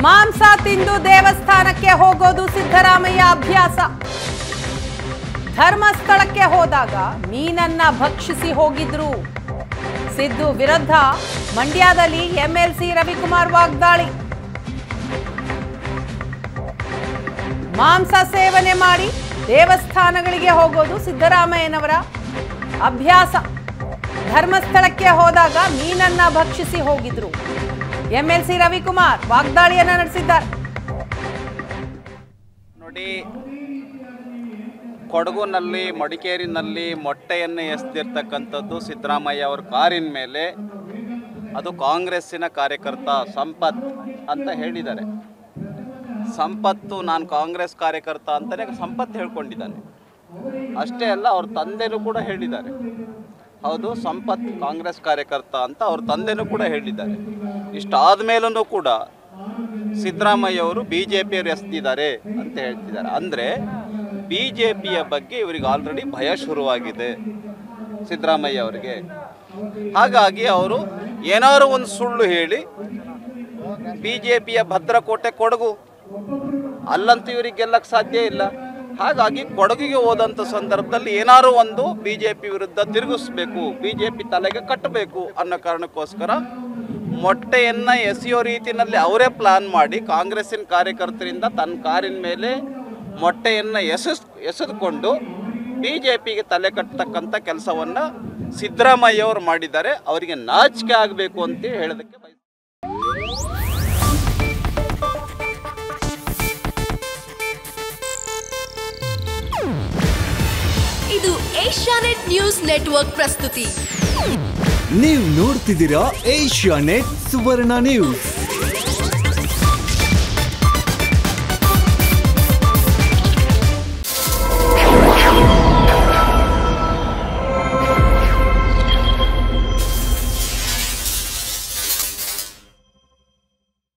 ಮಾಂಸ ತಿಂದು ದೇವಸ್ಥಾನಕ್ಕೆ ಹೋಗೋದು ಸಿದ್ದರಾಮಯ್ಯ ಅಭ್ಯಾಸ ಧರ್ಮಸ್ಥಳಕ್ಕೆ ಹೋದಾಗ ಮೀನನ್ನ ಭಕ್ಷಿಸಿ ಹೋಗಿದ್ರು ಸಿದ್ದು ವಿರುದ್ಧ ಮಂಡ್ಯದಲ್ಲಿ ಎಂಎಲ್ಸಿ ರವಿಕುಮಾರ್ ವಾಗ್ದಾಳಿ ಮಾಂಸ ಸೇವನೆ ಮಾಡಿ ದೇವಸ್ಥಾನಗಳಿಗೆ ಹೋಗೋದು ಸಿದ್ದರಾಮಯ್ಯನವರ ಅಭ್ಯಾಸ ಧರ್ಮಸ್ಥಳಕ್ಕೆ ಹೋದಾಗ ಮೀನನ್ನ ಭಕ್ಷಿಸಿ ಹೋಗಿದ್ರು ಎಂಎಲ್ಸಿ ರವಿಕುಮಾರ್ ವಾಗ್ದಾಳಿಯನ್ನ ನಡೆಸಿದ್ದಾರೆ ನೋಡಿ ಕೊಡಗುನಲ್ಲಿ ಮಡಿಕೇರಿನಲ್ಲಿ ಮೊಟ್ಟೆಯನ್ನು ಎಸ್ದಿರ್ತಕ್ಕಂಥದ್ದು ಸಿದ್ದರಾಮಯ್ಯ ಅವರ ಕಾರಿನ ಮೇಲೆ ಅದು ಕಾಂಗ್ರೆಸ್ಸಿನ ಕಾರ್ಯಕರ್ತ ಸಂಪತ್ ಅಂತ ಹೇಳಿದ್ದಾರೆ ಸಂಪತ್ತು ನಾನು ಕಾಂಗ್ರೆಸ್ ಕಾರ್ಯಕರ್ತ ಅಂತಲೇ ಸಂಪತ್ ಹೇಳ್ಕೊಂಡಿದ್ದಾನೆ ಅಷ್ಟೇ ಅಲ್ಲ ಅವ್ರ ತಂದೆನೂ ಕೂಡ ಹೇಳಿದ್ದಾರೆ ಹೌದು ಸಂಪತ್ ಕಾಂಗ್ರೆಸ್ ಕಾರ್ಯಕರ್ತ ಅಂತ ಅವ್ರ ತಂದೆನೂ ಕೂಡ ಹೇಳಿದ್ದಾರೆ ಇಷ್ಟಾದ ಮೇಲೂ ಕೂಡ ಸಿದ್ದರಾಮಯ್ಯ ಅವರು ಬಿ ಜೆ ಪಿಯವರು ಎಸ್ತಿದ್ದಾರೆ ಅಂತ ಹೇಳ್ತಿದ್ದಾರೆ ಅಂದರೆ ಬಿ ಜೆ ಪಿಯ ಬಗ್ಗೆ ಇವರಿಗೆ ಆಲ್ರೆಡಿ ಭಯ ಶುರುವಾಗಿದೆ ಸಿದ್ದರಾಮಯ್ಯ ಅವರಿಗೆ ಹಾಗಾಗಿ ಅವರು ಏನಾದ್ರು ಒಂದು ಸುಳ್ಳು ಹೇಳಿ ಬಿ ಜೆ ಪಿಯ ಭದ್ರಕೋಟೆ ಕೊಡಗು ಅಲ್ಲಂತೂ ಇವರಿಗೆ ಗೆಲ್ಲಕ್ಕೆ ಸಾಧ್ಯ ಇಲ್ಲ ಹಾಗಾಗಿ ಕೊಡಗಿಗೆ ಹೋದಂಥ ಸಂದರ್ಭದಲ್ಲಿ ಏನಾದ್ರು ಒಂದು ಬಿ ಜೆ ಪಿ ವಿರುದ್ಧ ತಿರುಗಿಸ್ಬೇಕು ಬಿ ಜೆ ಪಿ ತಲೆಗೆ ಕಟ್ಟಬೇಕು ಅನ್ನೋ ಕಾರಣಕ್ಕೋಸ್ಕರ ಮೊಟ್ಟೆಯನ್ನು ಎಸೆಯೋ ರೀತಿಯಲ್ಲಿ ಅವರೇ ಪ್ಲಾನ್ ಮಾಡಿ ಕಾಂಗ್ರೆಸ್ಸಿನ ಕಾರ್ಯಕರ್ತರಿಂದ ತನ್ನ ಕಾರಿನ ಮೇಲೆ ಮೊಟ್ಟೆಯನ್ನು ಎಸೆಸ್ ಎಸೆದುಕೊಂಡು ಬಿ ಜೆ ಪಿಗೆ ತಲೆ ಕಟ್ಟತಕ್ಕಂಥ ಕೆಲಸವನ್ನು ಸಿದ್ದರಾಮಯ್ಯ ಅವರು ಮಾಡಿದ್ದಾರೆ ಅವರಿಗೆ ನಾಚಿಕೆ ಆಗಬೇಕು ಅಂತ ಹೇಳೋದಕ್ಕೆ ಬಯಸ್ತೀನಿ. ಇದು ಏಷ್ಯಾನೆಟ್ ನ್ಯೂಸ್ ನೆಟ್ವರ್ಕ್ ಪ್ರಸ್ತುತಿ ನೀವು ನೋಡ್ತಿದ್ದೀರಾ ಏಷ್ಯಾ ನೆಟ್ ಸುವರ್ಣ ನ್ಯೂಸ್